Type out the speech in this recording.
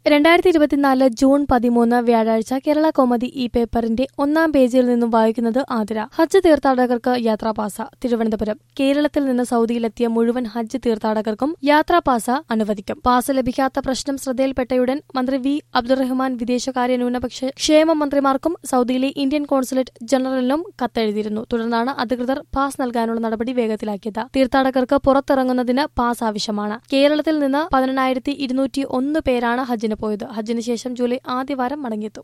രണ്ടായിരത്തി ഇരുപത്തിനാല് ജൂൺ പതിമൂന്ന് വ്യാഴാഴ്ച കേരള കോമതി ഈ പേപ്പറിന്റെ ഒന്നാം പേജിൽ നിന്നും വായിക്കുന്നത് ആതിര ഹജ്ജ് തീർത്ഥാടകർക്ക് യാത്രാപാസ തിരുവനന്തപുരം കേരളത്തിൽ നിന്ന് സൗദിയിലെത്തിയ മുഴുവൻ ഹജ്ജ് തീർത്ഥാടകർക്കും യാത്രാപാസ അനുവദിക്കും പാസ് ലഭിക്കാത്ത പ്രശ്നം ശ്രദ്ധയിൽപ്പെട്ടയുടൻ മന്ത്രി വി അബ്ദുറഹ്മാൻ വിദേശകാര്യ ന്യൂനപക്ഷ ക്ഷേമ മന്ത്രിമാർക്കും സൗദിയിലെ ഇന്ത്യൻ കോൺസുലേറ്റ് ജനറലിനും കത്തെഴുതിയിരുന്നു തുടർന്നാണ് അധികൃതർ പാസ് നൽകാനുള്ള നടപടി വേഗത്തിലാക്കിയത് തീർത്ഥാടകർക്ക് പുറത്തിറങ്ങുന്നതിന് പാസ് ആവശ്യമാണ് കേരളത്തിൽ നിന്ന് പതിനെണ്ണായിരത്തി ഇരുന്നൂറ്റി ഒന്ന് പേരാണ് ഹജ്ജിന് പോയത് ഹജ്ജിന് ശേഷം ജൂലൈ ആദ്യവാരം മടങ്ങിയെത്തും